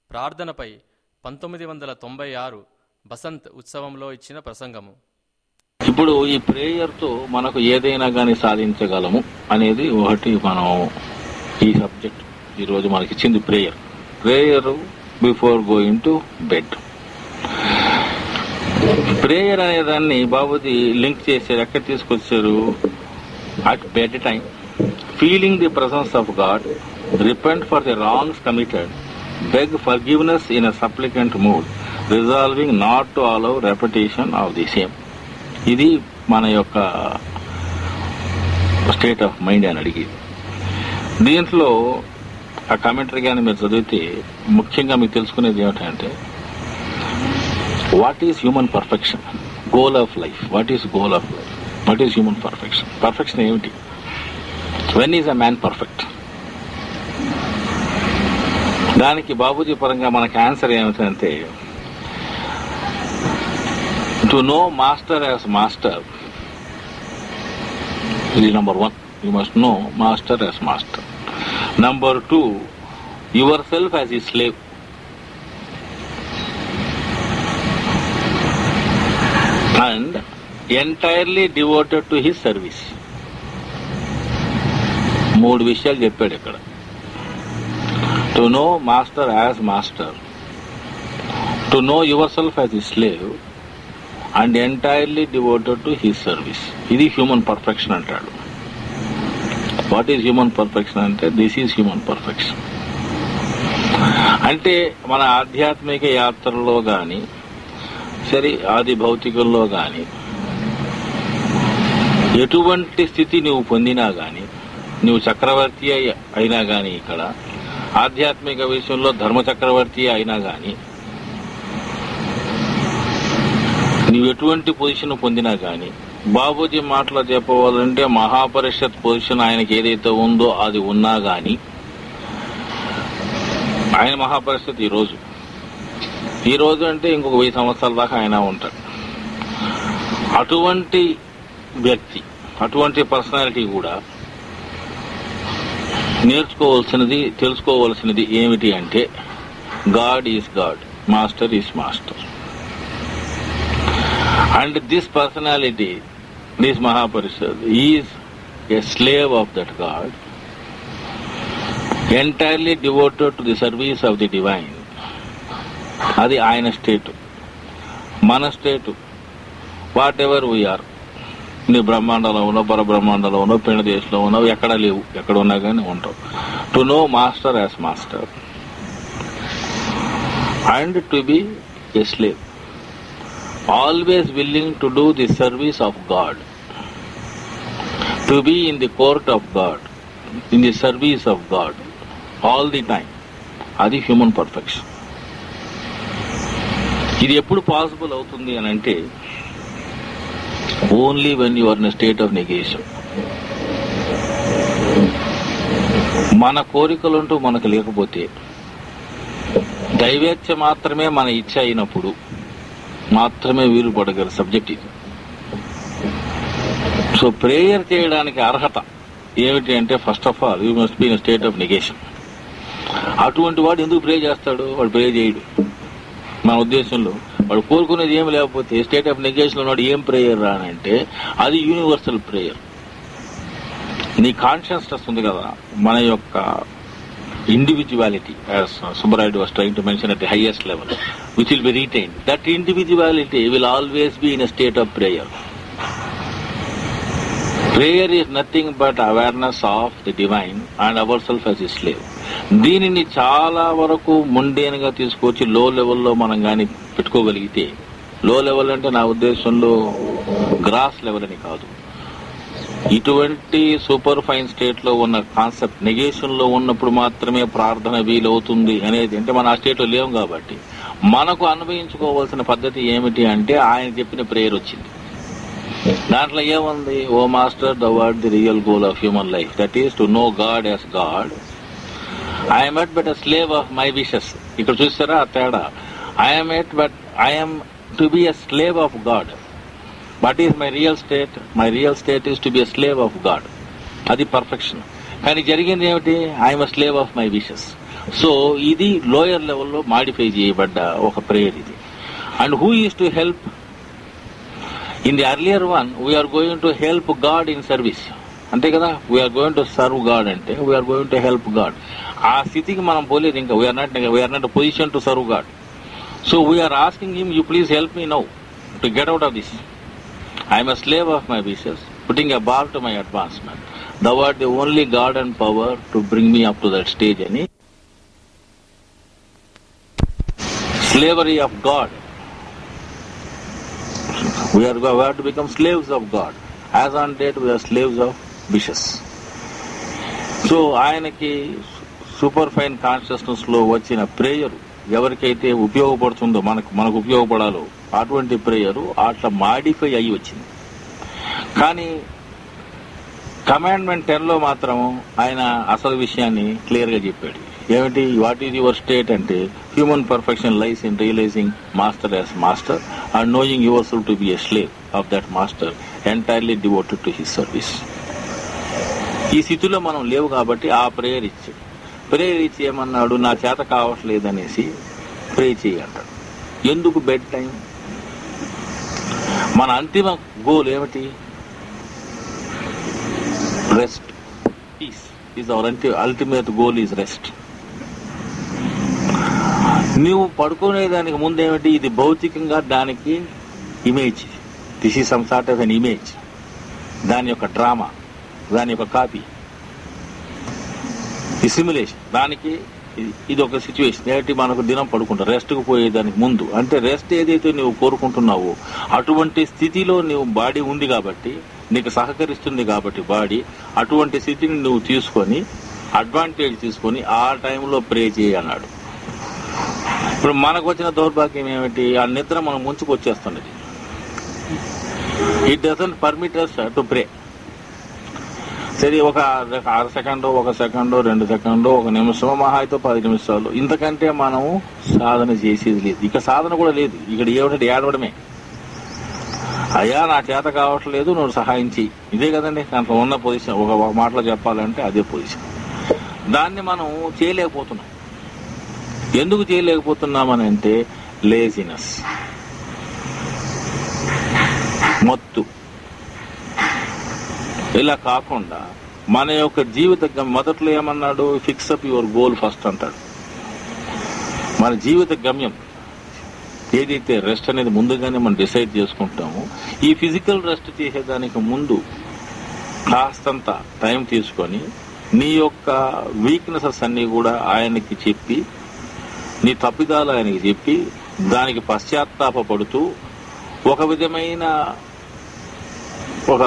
ప్రార్థనపై పంతొమ్మిది వందల తొంభై ఆరు బసంత్ ఉత్సవంలో ఇచ్చిన ప్రసంగము ఇప్పుడు ఈ ప్రేయర్ తో మనకు ఏదైనా గాని సాధించగలము అనేది ఒకటి మనం ఈ సబ్జెక్ట్ ఈ రోజు మనకి ఇచ్చింది prayer prayer before going to bed prayer అనే దాన్ని బాబుజీ లింక్ చేశారు ఎక్కడ తీసుకొచ్చారు at bed time feeling the presence of God repent for the wrongs committed beg forgiveness in a suppliant mood resolving not to allow repetition of the same ఇది మన యొక్క state of mind అని అడిగి దీంట్లో ఆ commentary కానీ మీరు చదివితే ముఖ్యంగా మీకు తెలుసుకునేది ఏమిటంటే what is human perfection goal of life what is goal of life what is human perfection perfection ఏమిటి when is a man perfect దానికి బాబూజీ పరంగా మనకి ఆన్సర్ ఏమిటంటే to know master as master ఇది number one you must know master as master number two yourself as a slave and entirely devoted to his service మూడు విషయాలు చెప్పాడు ఇక్కడ to know master as master to know yourself as a slave and entirely devoted to his service ఇది human perfection అంటాడు what is human perfection అంటే this is human perfection అంటే మన ఆధ్యాత్మిక యాత్రలో గాని సరే ఆది భౌతికంలో గాని ఎటువంటి స్థితి నువ్వు పొందినా గాని నువ్వు చక్రవర్తి అయి- అయినా గాని ఇక్కడ ఆధ్యాత్మిక విషయంలో ధర్మ చక్రవర్తి అయినా గాని నువ్వు ఎటువంటి పొజిషన్ పొందినా గాని బాబూజీ మాటలో చెప్పవాలంటే మహాపరిషత్ పొజిషన్ ఆయనకి ఏదైతే ఉందో అది ఉన్నా గాని ఆయన మహాపరిషత్ ఈ రోజు ఈ రోజు అంటే ఇంకొక వెయ్యి సంవత్సరాల దాకా ఆయన ఉంటాడు అటువంటి వ్యక్తి అటువంటి పర్సనాలిటీ కూడా నేర్చుకోవాల్సినది తెలుసుకోవాల్సినది ఏమిటి అంటే God is God master is master and this personality, this Mahaparishad, is a slave of that God, entirely devoted to the service of the divine. అది ఆయన స్టేట్ మన స్టేట్ వాట్ ఎవర్ వీఆర్ నీ బ్రహ్మాండంలో ఉన్నావు పరబ్రహ్మాండంలో ఉన్నావు పిండ దేశంలో ఉన్నావు ఎక్కడ లేవు ఎక్కడ ఉన్నా కానీ ఉంటావు to know master as master and to be a slave always willing to do the service of God, to be in the court of God, in the service of God, all the time. అది human perfection ఇది ఎప్పుడు possible అవుతుంది అని అంటే only when you are in state of negation మన కోరికలుంటూ మనకు లేకపోతే దైవేచ్ఛ మాత్రమే మన ఇచ్చ అయినప్పుడు మాత్రమే వీలు పడగల సబ్జెక్ట్ ఇది సో ప్రేయర్ చేయడానికి అర్హత ఏమిటి అంటే first of all you must be in state of negation అటువంటి వాడు ఎందుకు ప్రే చేస్తాడు వాడు ప్రే చేయడు మన ఉద్దేశంలో వాడు కోరుకునేది ఏమి లేకపోతే స్టేట్ ఆఫ్ నెగేషన్ ఉన్నాడు ఏం ప్రేయర్ రా అని అంటే అది యూనివర్సల్ ప్రేయర్ నీ కాన్షియస్నెస్ ఉంది కదా మన యొక్క individuality, as uh, Subbarayadu was trying to mention at the highest level, which will be retained. That individuality will always be in a state of prayer. Prayer is nothing but awareness of the divine and ourselves as a slave. దీనిని చాలా వరకు ముండేనుగా తీసుకొచ్చి లో లెవెల్లో మనం కానీ పెట్టుకోగలిగితే లో level అంటే నా ఉద్దేశంలో గ్రాస్ లెవెల్ అని కాదు ఇటువంటి సూపర్ ఫైన్ స్టేట్ లో ఉన్న కాన్సెప్ట్ నెగేషన్ లో ఉన్నప్పుడు మాత్రమే ప్రార్థన వీలవుతుంది అనేది అంటే మన ఆ స్టేట్ లో లేవు కాబట్టి మనకు అన్వయించుకోవాల్సిన పద్ధతి ఏమిటి అంటే ఆయన చెప్పిన ప్రేయర్ వచ్చింది దాంట్లో ఏముంది O master the word the real goal of human life that is to know God as God I'm yet but a slave of my wishes ఇక్కడ చూసారా ఆ తేడా I'm yet but I'm to be a slave of God what is my real state my real state is to be a slave of God అది perfection కానీ జరిగింది ఏమిటి I'm a slave of my wishes so ఇది lower లెవెల్లో modify చేయబడ్డ ఒక prayer ఇది and who is to help in the earlier one we're going to help God in service అంతే కదా we're going to serve God అంటే we're going to help God ఆ స్థితికి మనం పోలేదు ఇంకా we're not we're not position to serve God so we're asking him you please help me now to get out of this I'm a slave of my wishes, putting a bar to my advancement. Thou art the only God and power to bring me up to that stage. Any slavery of God. We are, we have to become slaves of God. As on date, we are slaves of wishes. So ఆయనకి superfine consciousness లో వచ్చిన prayer ఎవరికైతే ఉపయోగపడుతుందో మనకు మనకు ఉపయోగపడాలో అటువంటి prayer అట్లా modify అయ్యి వచ్చింది కానీ కమాండ్మెంట్ టెన్ లో మాత్రం ఆయన అసలు విషయాన్ని క్లియర్ గా చెప్పాడు ఏమిటి వాట్ ఈజ్ యువర్ స్టేట్ అంటే human perfection lies in realizing master as master and knowing yourself to be a slave of that master entirely devoted to his service ఈ స్థితిలో మనం లేవు కాబట్టి ఆ ప్రేయర్ ఇచ్చాడు ప్రేయర్ ఇచ్చి ఏమన్నాడు నా చేత కావట్లేదనేసి ప్రే చేయి అంటాడు ఎందుకు బెడ్ టైం మన అంతిమ గోల్ ఏమిటి rest peace is our ultimate goal is rest నువ్వు పడుకునేదానికి ముందు ఏమిటి ఇది భౌతికంగా దానికి image this is some sort of an image దాని యొక్క డ్రామా దాని యొక్క కాపీ ఈ సిమ్యులేషన్ దానికి ఇది- ఇది ఒక సిచ్యువేషన్ ఏంటి మనకు దినం పడుకుంటా రెస్ట్కు పోయేదానికి ముందు అంటే రెస్ట్ ఏదైతే నువ్వు కోరుకుంటున్నావో అటువంటి స్థితిలో నువ్వు బాడీ ఉంది కాబట్టి నీకు సహకరిస్తుంది కాబట్టి బాడీ అటువంటి స్థితిని నువ్వు తీసుకొని అడ్వాంటేజ్ తీసుకొని ఆ టైంలో ప్రే చేయి అన్నాడు ఇప్పుడు మనకు వచ్చిన దౌర్భాగ్యం ఏమిటి ఆ నిద్ర మనం ముంచుకు వచ్చేస్తున్నది it doesn't permit us to pray సరే ఒక అర సెకండ్ ఒక సెకండ్ రెండు సెకండ్ ఒక నిమిషం మహా అయితే పది నిమిషాలు ఇంతకంటే మనం సాధన చేసేది లేదు ఇక సాధన కూడా లేదు ఇక్కడ ఏమిటంటే ఏడవడమే అయ్యా నా చేత కావట్లేదు నువ్వు సహాయం చెయ్యి ఇదే కదండి దాంట్లో ఉన్న పొజిషన్ ఒక ఒక మాటలో చెప్పాలంటే అదే పొజిషన్ దాన్ని మనం చేయలేకపోతున్నాం ఎందుకు చేయలేకపోతున్నామని అంటే లేజినెస్ మొత్తు ఇలా కాకుండా మన యొక్క జీవిత గమ్- మొదట్లో ఏమన్నాడు fix up your goal first అంటాడు మన జీవిత గమ్యం ఏదైతే రెస్ట్ అనేది ముందుగానే మనం డిసైడ్ చేసుకుంటామో ఈ ఫిజికల్ రెస్ట్ చేసేదానికి ముందు కాస్తంత టైం తీసుకొని నీ యొక్క వీక్నెసెస్ అన్ని కూడా ఆయనకి చెప్పి నీ తప్పిదాలు ఆయనకి చెప్పి దానికి పశ్చాత్తాపడుతూ ఒక విధమైన ఒక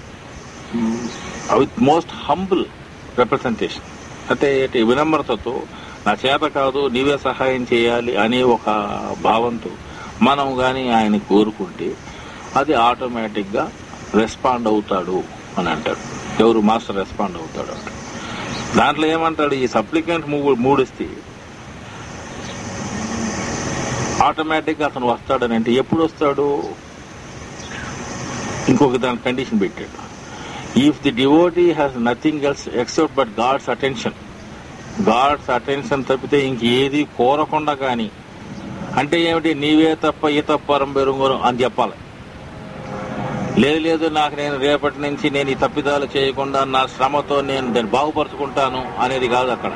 విత్ మోస్ట్ హంబుల్ రిప్రజెంటేషన్ అంటే ఏంటి వినమ్రతతో నా చేత కాదు నీవే సహాయం చేయాలి అనే ఒక భావంతో మనం గాని ఆయన కోరుకుంటే అది ఆటోమేటిక్ గా రెస్పాండ్ అవుతాడు అని అంటాడు ఎవరు మాస్టర్ రెస్పాండ్ అవుతాడు అంటాడు దాంట్లో ఏమంటాడు ఈ సప్లికెంట్ మూడిస్తే ఆటోమేటిక్ గా అతను వస్తాడని అంటే ఎప్పుడు వస్తాడు ఇంకొక దాని కండిషన్ పెట్టాడు if the devotee has nothing else except but God's attention God's attention తప్పితే ఇంకేది కోరకుండా కానీ అంటే ఏమిటి నీవే తప్ప ఈ తప్పరం బెరుంగరు అని చెప్పాలి లేదు లేదు నాకు నేను రేపటి నుంచి నేను ఈ తప్పిదాలు చేయకుండా నా శ్రమతో నేను దాన్ని బాగుపరుచుకుంటాను అనేది కాదు అక్కడ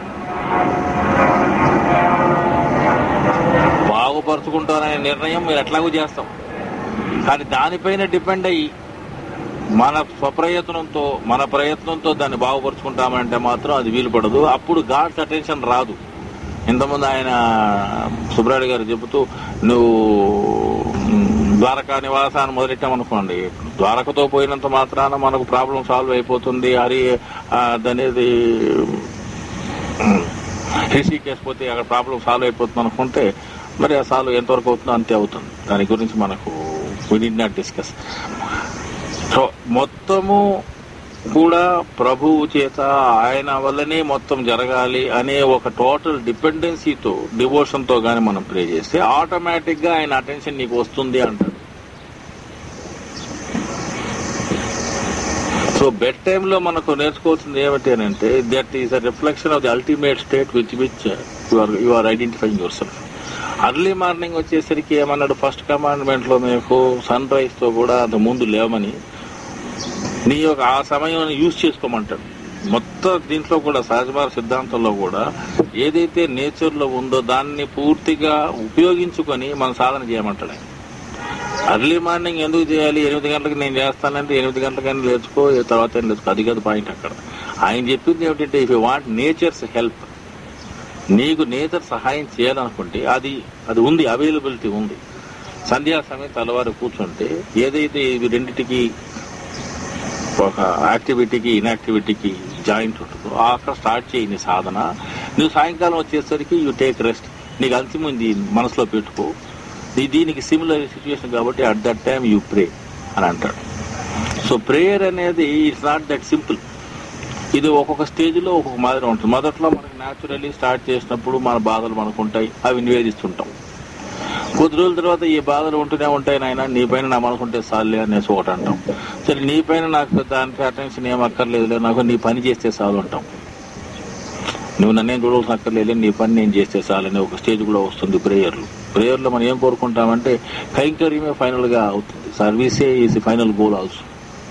బాగుపరుచుకుంటాననే నిర్ణయం మీరు ఎట్లాగూ చేస్తాం కానీ దానిపైన డిపెండ్ అయ్యి మన స్వప్రయత్నంతో మన ప్రయత్నంతో దాన్ని బాగుపరుచుకుంటామంటే మాత్రం అది వీలు పడదు అప్పుడు గాడ్స్ అటెన్షన్ రాదు ఇంతకుముందు ఆయన సుబ్రాయుడు గారు చెబుతూ నువ్వు మ్, ద్వారకా నివాసాన్ని మొదలెట్టామనుకోండి ద్వారకతో పోయినంత మాత్రాన మనకు ప్రాబ్లం సాల్వ్ అయిపోతుంది హరి ఆ, దనేది రిషికేష్ పోతే అక్కడ ప్రాబ్లం సాల్వ్ అయిపోతుంది అనుకుంటే మరి ఆ సాల్వ్ ఎంతవరకు అవుతుందో అంతే అవుతుంది దాని గురించి మనకు we did not discuss so మొత్తము కూడా ప్రభువు చేత ఆయన వల్లనే మొత్తం జరగాలి అనే ఒక టోటల్ డిపెండెన్సీతో డివోషన్ తో గాని మనం ప్రే చేస్తే ఆటోమేటిక్ గా ఆయన అటెన్షన్ నీకు వస్తుంది అంటాడు సో బెడ్ టైమ్ లో మనకు నేర్చుకోవాల్సింది ఏమిటి అని అంటే that is a reflection of the ultimate state which which you are identifying yourself early morning వచ్చేసరికి ఏమన్నాడు ఫస్ట్ కమాండ్మెంట్ లో మీకు సన్ రైజ్ తో కూడా అంత ముందు లేవమని నీ యొక్క ఆ సమయం యూజ్ చేసుకోమంటాడు మొత్తం దీంట్లో కూడా సహజమార సిద్ధాంతంలో కూడా ఏదైతే నేచర్ లో ఉందో దాన్ని పూర్తిగా ఉపయోగించుకొని మనం సాధన చేయమంటాడు ఆయన అర్లీ మార్నింగ్ ఎందుకు చేయాలి ఎనిమిది గంటలకు నేను చేస్తానంటే ఎనిమిది గంటలకైనా లేచుకో ఏ తర్వాత అయినా లేచుకో అది కాదు పాయింట్ అక్కడ ఆయన చెప్పింది ఏమిటంటే if you want nature's help నీకు నేచర్ సహాయం చేయాలనుకుంటే అది అది ఉంది అవైలబిలిటీ ఉంది సంధ్యా సమయం తెల్లవారు కూర్చుంటే ఏదైతే ఇవి రెండిటికి ఒక యాక్టివిటీకి ఇన్యాక్టివిటీకి జాయింట్ ఉంటుందో అక్కడ స్టార్ట్ చేయి నీ సాధన నువ్వు సాయంకాలం వచ్చేసరికి యూ టేక్ రెస్ట్ నీకు అంతిమం ఇది మనసులో పెట్టుకో ఇది దీనికి సిమిలర్ సిచ్యువేషన్ కాబట్టి at that time you pray అని అంటాడు సో ప్రేయర్ అనేది ఇట్స్ నాట్ దట్ సింపుల్ ఇది ఒక్కొక్క స్టేజ్ లో ఒక్కొక్క మాదిరి ఉంటుంది మొదట్లో మనకి న్యాచురల్లీ స్టార్ట్ చేసినప్పుడు మన బాధలు మనకు ఉంటాయి అవి నివేదిస్తుంటాం కొద్ది రోజుల తర్వాత ఈ బాధలు ఉంటూనే ఉంటాయి నాయన నీ పైన నా మనసు ఉంటే చాలే అనేసి ఒకటి అంటాం సరే నీ పైన నాకు దానికి అటెన్షన్ ఏం అక్కర్లేదులే నాకు నీ పని చేస్తే చాలు అంటాం నువ్వు నన్నేం చూడవలసిన అక్కర్లేదు నీ పని నేను చేస్తే చాలని ఒక స్టేజ్ కూడా వస్తుంది ప్రేయర్లు ప్రేయర్లో మనం ఏం కోరుకుంటామంటే కైంకర్యమే ఫైనల్ గా అవుతుంది సర్వీసే ఈజ్ ఫైనల్ గోల్ ఆల్సో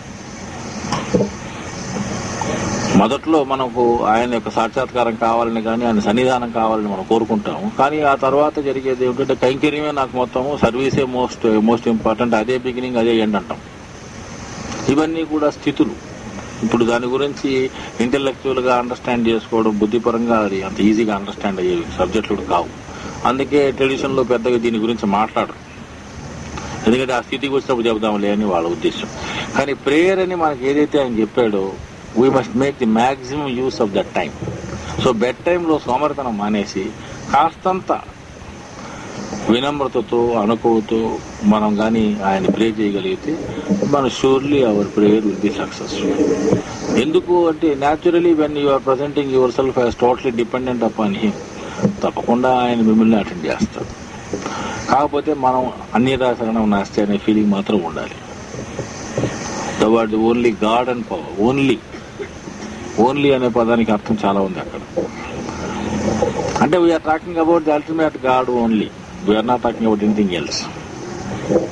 మొదట్లో మనకు ఆయన యొక్క సాక్షాత్కారం కావాలని కానీ ఆయన సన్నిధానం కావాలని మనం కోరుకుంటాము కానీ ఆ తర్వాత జరిగేది ఏమిటంటే కైంకర్యమే నాకు మొత్తము సర్వీసే మోస్ట్ మోస్ట్ ఇంపార్టెంట్ అదే బిగినింగ్ అదే ఎండ్ అంటాం ఇవన్నీ కూడా స్థితులు ఇప్పుడు దాని గురించి ఇంటెలెక్చువల్ గా అండర్స్టాండ్ చేసుకోవడం బుద్ధిపరంగా అది అంత ఈజీగా అండర్స్టాండ్ అయ్యే సబ్జెక్టులు కావు అందుకే ట్రెడిషన్ లో పెద్దగా దీని గురించి మాట్లాడరు ఎందుకంటే ఆ స్థితికి వచ్చినప్పుడు చెబుదాంలే అని వాళ్ళ ఉద్దేశం కానీ ప్రేయర్ అని మనకి ఏదైతే ఆయన చెప్పాడో we must make the maximum use of that time so bed టైంలో సోమరితనం మానేసి కాస్తంత వినమ్రతతో అనుకోతో మనం కానీ ఆయన ప్రే చేయగలిగితే మన surely our prayer will be successful ఎందుకు అంటే naturally when you are presenting yourself as totally dependent upon him తప్పకుండా ఆయన మిమ్మల్ని అటెండ్ చేస్తాడు కాకపోతే మనం అన్ని రాశరణం నాస్తి అనే ఫీలింగ్ మాత్రం ఉండాలి the word only God and power only only అనే పదానికి అర్థం చాలా ఉంది అక్కడ అంటే we're talking about the ultimate God only we're not talking about anything else